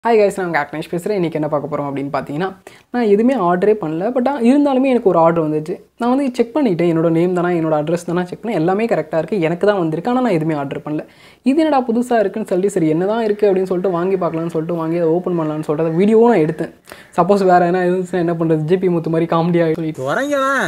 hi guys நான் ஆக்னேஷ் பேசுகிறேன் இன்றைக்கி என்ன பார்க்க போகிறோம் அப்படின்னு பார்த்தீங்கன்னா நான் எதுவுமே ஆர்டரே பண்ணல பட் இருந்தாலுமே எனக்கு ஒரு ஆர்டர் வந்துச்சு நான் வந்து செக் பண்ணிவிட்டேன் என்னோட நேம் தானே என்னோட அட்ரஸ் தானே செக் பண்ணேன் எல்லாமே கரெக்டாக இருக்குது எனக்கு தான் வந்திருக்கு ஆனால் நான் எதுவுமே ஆர்டர் பண்ணல இது என்னடா புதுசாக இருக்குன்னு சொல்லி சரி என்ன தான் இருக்குது அப்படின்னு சொல்லிட்டு வாங்கி பார்க்கலான்னு சொல்லிட்டு வாங்கி அதை ஓப்பன் பண்ணலான்னு சொல்லிட்டு அந்த வீடியோவும் நான் எடுத்தேன் சப்போஸ் வேறு என்ன இருந்துச்சுன்னா என்ன பண்ணுறது ஜிபி முத்து மாதிரி காமெடி ஆகி சொல்லிட்டு உறங்கலாம்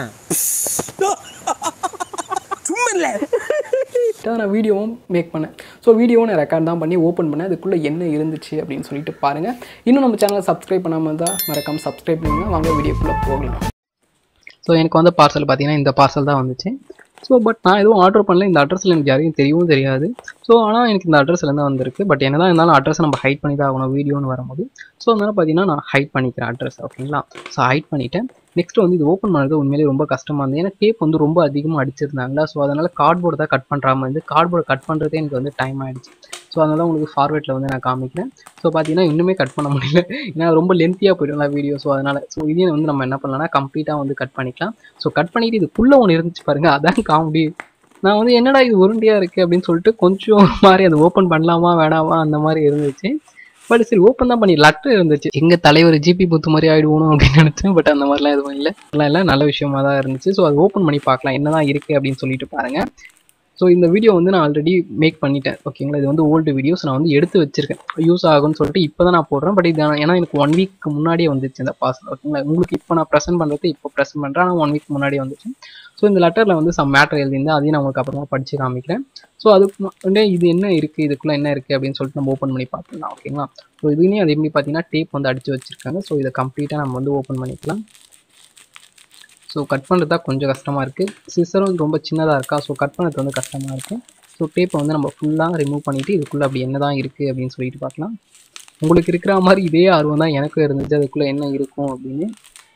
தான் நான் வீடியோவும் மேக் பண்ணேன் ஸோ வீடியோவும் நான் ரெக்கார்ட் தான் பண்ணி ஓப்பன் பண்ணேன் அதுக்குள்ளே என்ன இருந்துச்சு அப்படின்னு சொல்லிட்டு பாருங்கள் இன்னும் நம்ம சேனலை சப்ஸ்கிரைப் பண்ணாமல் தான் மறக்காமல் சப்ஸ்கிரைப் பண்ணுங்க வாங்க வீடியோக்குள்ளே போகலாம் ஸோ எனக்கு வந்து பார்சல் பார்த்தீங்கன்னா இந்த பார்சல் தான் வந்துச்சு ஸோ பட் நான் எதுவும் ஆர்டர் பண்ணல இந்த அட்ரஸில் எனக்கு யாரையும் தெரியவும் தெரியாது ஸோ ஆனால் எனக்கு இந்த அட்ரஸ்லேருந்து தான் வந்திருக்கு பட் என்ன தான் இருந்தாலும் அட்ரஸ் நம்ம ஹைட் பண்ணி தான் ஆகணும் வீடியோன்னு வரும்போது ஸோ அதனால் பார்த்தீங்கன்னா நான் ஹைட் பண்ணிக்கிறேன் அட்ரஸ் ஓகேங்களா ஸோ ஹைட் பண்ணிவிட்டேன் நெக்ஸ்ட் வந்து இது ஓப்பன் பண்ணுறது உண்மையிலேயே ரொம்ப கஷ்டமாக இருந்தது ஏன்னா டேப் வந்து ரொம்ப அதிகமாக அடிச்சிருந்தாங்களா ஸோ அதனால் கார்ட்போர்டு தான் கட் பண்ணுற மாதிரி இருந்து கார்ட்போர்டு கட் பண்ணுறதே எனக்கு வந்து டைம் ஆகிடுச்சு ஸோ அதனால உங்களுக்கு ஃபார்வேட்டில் வந்து நான் காமிக்கிறேன் ஸோ பார்த்தீங்கன்னா இன்னுமே கட் பண்ண முடியல ஏன்னா ரொம்ப லென்த்தியாக போயிடும்ல வீடியோ ஸோ அதனால் ஸோ இதையும் வந்து நம்ம என்ன பண்ணலாம்னா கம்ப்ளீட்டாக வந்து கட் பண்ணிக்கலாம் ஸோ கட் பண்ணிவிட்டு இதுக்குள்ளே ஒன்று இருந்துச்சு பாருங்கள் அதான் காமெடி நான் வந்து என்னடா இது உருண்டையாக இருக்குது அப்படின்னு சொல்லிட்டு கொஞ்சம் ஒரு மாதிரி அதை ஓப்பன் பண்ணலாமா வேணாமா அந்த மாதிரி இருந்துச்சு பட் சரி ஓப்பன் தான் பண்ணி லட்டு இருந்துச்சு எங்கள் தலைவர் ஜிபி புத்து மாதிரி ஆகிடுவோம் அப்படின்னு நினச்சேன் பட் அந்த மாதிரிலாம் எதுவும் இல்லை எல்லாம் இல்லை நல்ல விஷயமா தான் இருந்துச்சு ஸோ அது ஓப்பன் பண்ணி பார்க்கலாம் என்ன தான் இருக்குது அப்படின்னு சொல்லிட்டு பாருங்கள் ஸோ இந்த வீடியோ வந்து நான் ஆல்ரெடி மேக் பண்ணிட்டேன் ஓகேங்களா இது வந்து ஓல்டு வீடியோஸ் நான் வந்து எடுத்து வச்சிருக்கேன் யூஸ் ஆகும்னு சொல்லிட்டு இப்போ தான் நான் போடுறேன் பட் இது நான் ஏன்னா எனக்கு ஒன் வீக் முன்னாடியே வந்துச்சு இந்த பார்சல் ஓகேங்களா உங்களுக்கு இப்போ நான் ப்ரெசென்ட் பண்ணுறது இப்போ ப்ரெசென்ட் பண்ணுறேன் ஆனால் ஒன் வீக் முன்னாடியே வந்துச்சு ஸோ இந்த லெட்டரில் வந்து சம் மேட்டர் எழுதியிருந்தேன் அதையும் நான் உங்களுக்கு அப்புறமா படித்து காமிக்கிறேன் ஸோ அதுக்கு வந்து இது என்ன இருக்குது இதுக்குள்ளே என்ன இருக்குது அப்படின்னு சொல்லிட்டு நம்ம ஓப்பன் பண்ணி பார்த்துக்கலாம் ஓகேங்களா ஸோ இதுலேயும் அதே மாதிரி பார்த்தீங்கன்னா டேப் வந்து அடித்து வச்சிருக்காங்க ஸோ இதை கம்ப்ளீட்டாக நம்ம வந்து ஓப்பன் பண்ணிக்கலாம் ஸோ கட் பண்ணுறது தான் கொஞ்சம் கஷ்டமாக இருக்குது சிசரும் ரொம்ப சின்னதாக இருக்கா ஸோ கட் பண்ணுறது வந்து கஷ்டமாக இருக்குது ஸோ டேப்பை வந்து நம்ம ஃபுல்லாக ரிமூவ் பண்ணிவிட்டு இதுக்குள்ளே அப்படி என்ன தான் இருக்குது அப்படின்னு சொல்லிட்டு பார்க்கலாம் உங்களுக்கு இருக்கிற மாதிரி இதே ஆர்வம் தான் எனக்கும் இருந்துச்சு அதுக்குள்ளே என்ன இருக்கும் அப்படின்னு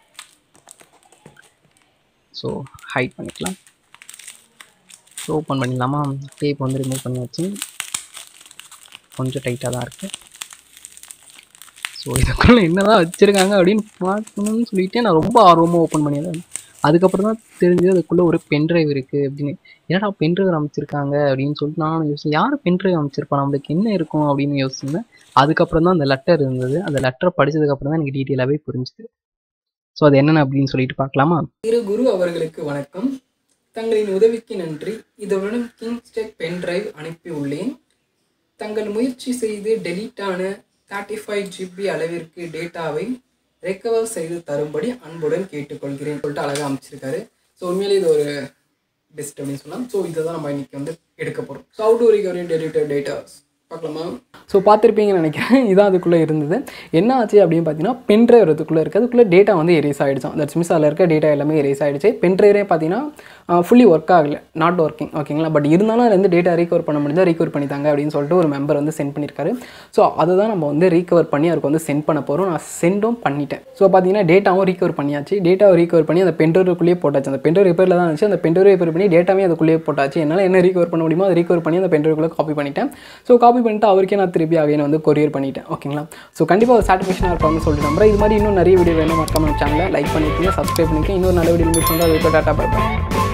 ஸோ ஹைட் பண்ணிக்கலாம் ஸோ ஓப்பன் பண்ணிடலாமா டேப் வந்து ரிமூவ் பண்ணியாச்சு கொஞ்சம் டைட்டாக தான் இருக்குது ஸோ இதுக்குள்ளே என்ன தான் வச்சுருக்காங்க அப்படின்னு பார்க்கணும்னு சொல்லிட்டு நான் ரொம்ப ஆர்வமாக ஓப்பன் பண்ணியிருந்தேன் அதுக்கப்புறம் தான் தெரிஞ்சது அதுக்குள்ளே ஒரு பென்ட்ரைவ் இருக்குது அப்படின்னு என்னடா பென்ட்ரைவ் அமைச்சிருக்காங்க அப்படின்னு சொல்லிட்டு நானும் யோசிச்சேன் யார் பென்ட்ரைவ் அமைச்சிருப்பா நம்மளுக்கு என்ன இருக்கும் அப்படின்னு யோசிச்சிருந்தேன் அதுக்கப்புறம் தான் அந்த லெட்டர் இருந்தது அந்த லெட்டரை படிச்சதுக்கப்புறம் தான் எனக்கு டீட்டெயிலாகவே புரிஞ்சுது ஸோ அது என்னென்ன அப்படின்னு சொல்லிட்டு பார்க்கலாமா திரு குரு அவர்களுக்கு வணக்கம் தங்களின் உதவிக்கு நன்றி இதனுடன் கிங்ஸ்டெக் பென்ட்ரைவ் அனுப்பி உள்ளேன் தங்கள் முயற்சி செய்து டெலீட் ஆன தேர்ட்டி ஃபைவ் ஜிபி அளவிற்கு டேட்டாவை ரெக்கவர் செய்து தரும்படி அன்புடன் கேட்டுக்கொள்கிறேன் சொல்லிட்டு அழகாக அமைச்சிருக்காரு ஸோ உண்மையிலே இது ஒரு பெஸ்ட் அப்படின்னு சொல்லலாம் ஸோ இதை தான் நம்ம இன்னைக்கு வந்து எடுக்க போகிறோம் so out recovery deleted datas பார்க்கலாமா ஸோ பார்த்துருப்பீங்கன்னு நினைக்கிறேன் இதான் அதுக்குள்ளே இருந்தது என்ன ஆச்சு அப்படின்னு பார்த்தீங்கன்னா பென்ட்ரைவ் அதுக்குள்ளே இருக்குது அதுக்குள்ளே டேட்டா வந்து எரேஸ் ஆகிடுச்சோம் தட்ஸ் மீன்ஸ் அதில் இருக்க டேட்டா எல்லாமே எரேஸ் ஆகிடுச்சு பென்ட்ரைவரே பார்த்தீங்கன்னா ஃபுல்லி ஒர்க் ஆகலை நாட் ஒர்க்கிங் ஓகேங்களா பட் இருந்தாலும் அதில் வந்து டேட்டா ரீகவர் பண்ண முடிஞ்சா ரீகவர் பண்ணித்தாங்க அப்படின்னு சொல்லிட்டு ஒரு மெம்பர் வந்து சென்ட் பண்ணியிருக்காரு ஸோ அதை தான் நம்ம வந்து ரீகவர் பண்ணி அவருக்கு வந்து சென்ட் பண்ண போகிறோம் நான் சென்டும் பண்ணிட்டேன் ஸோ பார்த்தீங்கன்னா டேட்டாவும் ரீகவர் பண்ணியாச்சு டேட்டாவை ரீகவர் பண்ணி அந்த பென்ட்ரைவுக்குள்ளேயே போட்டாச்சு அந்த பென்ட்ரைவ் ரிப்பேரில் தான் இருந்துச்சு அந்த பென்ட்ரைவ் ரிப்பேர் பண்ணி டேட்டாவே அதுக்குள்ளேயே போட்டாச்சு என்னால் என்ன ரீகவர் பண்ண முடியுமோ அதை ரீகவர் பண்ணி அந்த பென்ட்ரைவுக்குள்ளே காப்பி பண்ணிட்டேன் ஸோ காப்பி பண்ணிட்டு அவருக்கே நான் திருப்பி அகைன் வந்து கொரியர் பண்ணிட்டேன் ஓகேங்களா ஸோ கண்டிப்பாக ஒரு சாட்டிஸ்ஃபேக்ஷனாக இருப்பாங்கன்னு சொல்லிட்டு நம்புறேன் இது மாதிரி இன்னும் நிறைய வீடியோ வேணும் மறக்காம சேனலை லைக் பண்ணிக்கோங்க சப்ஸ்கிரைப் பண்ணிக்கோங்க இன்னொரு நல்ல வீடியோ மீட் பண்ணுறது டாட்டா பை